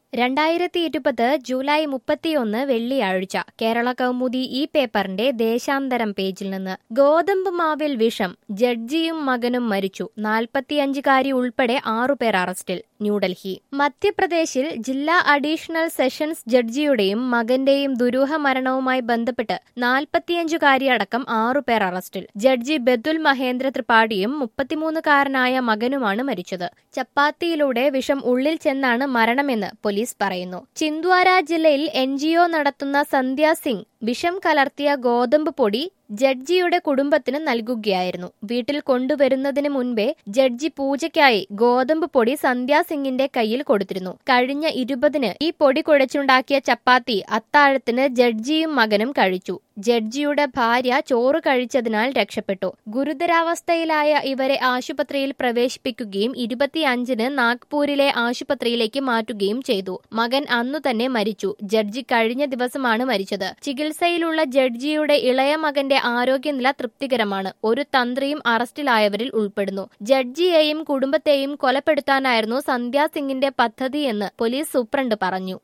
രണ്ടായിരത്തി ഇരുപത് ജൂലൈ മുപ്പത്തിയൊന്ന് വെള്ളിയാഴ്ച കേരള കൗമുദി ഈ പേപ്പറിന്റെ ദേശാന്തരം പേജിൽ നിന്ന് ഗോതമ്പ് മാവിൽ വിഷം ജഡ്ജിയും മകനും മരിച്ചു നാൽപ്പത്തിയഞ്ചുകാരി ഉൾപ്പെടെ ആറുപേർ അറസ്റ്റിൽ ന്യൂഡൽഹി മധ്യപ്രദേശിൽ ജില്ലാ അഡീഷണൽ സെഷൻസ് ജഡ്ജിയുടെയും മകന്റെയും ദുരൂഹ മരണവുമായി ബന്ധപ്പെട്ട് നാൽപ്പത്തിയഞ്ചുകാരി അടക്കം ആറുപേർ അറസ്റ്റിൽ ജഡ്ജി ബെതുൽ മഹേന്ദ്ര ത്രിപാഠിയും മുപ്പത്തിമൂന്നുകാരനായ മകനുമാണ് മരിച്ചത് ചപ്പാത്തിയിലൂടെ വിഷം ഉള്ളിൽ ചെന്നാണ് മരണമെന്ന് പോലീസ് പറയുന്നു ചിന്ദ്വാര ജില്ലയിൽ എൻ നടത്തുന്ന സന്ധ്യ സിംഗ് വിഷം കലർത്തിയ ഗോതമ്പ് പൊടി ജഡ്ജിയുടെ കുടുംബത്തിന് നൽകുകയായിരുന്നു വീട്ടിൽ കൊണ്ടുവരുന്നതിന് മുൻപേ ജഡ്ജി പൂജയ്ക്കായി ഗോതമ്പ് പൊടി സന്ധ്യ സിംഗിന്റെ കയ്യിൽ കൊടുത്തിരുന്നു കഴിഞ്ഞ ഇരുപതിന് ഈ പൊടി കുഴച്ചുണ്ടാക്കിയ ചപ്പാത്തി അത്താഴത്തിന് ജഡ്ജിയും മകനും കഴിച്ചു ജഡ്ജിയുടെ ഭാര്യ ചോറ് കഴിച്ചതിനാൽ രക്ഷപ്പെട്ടു ഗുരുതരാവസ്ഥയിലായ ഇവരെ ആശുപത്രിയിൽ പ്രവേശിപ്പിക്കുകയും ഇരുപത്തിയഞ്ചിന് നാഗ്പൂരിലെ ആശുപത്രിയിലേക്ക് മാറ്റുകയും ചെയ്തു മകൻ അന്നു തന്നെ മരിച്ചു ജഡ്ജി കഴിഞ്ഞ ദിവസമാണ് മരിച്ചത് ചികിത്സയിലുള്ള ജഡ്ജിയുടെ ഇളയ മകന്റെ ആരോഗ്യനില തൃപ്തികരമാണ് ഒരു തന്ത്രിയും അറസ്റ്റിലായവരിൽ ഉൾപ്പെടുന്നു ജഡ്ജിയെയും കുടുംബത്തെയും കൊലപ്പെടുത്താനായിരുന്നു സന്ധ്യ സിംഗിന്റെ പദ്ധതിയെന്ന് പോലീസ് സൂപ്രണ്ട് പറഞ്ഞു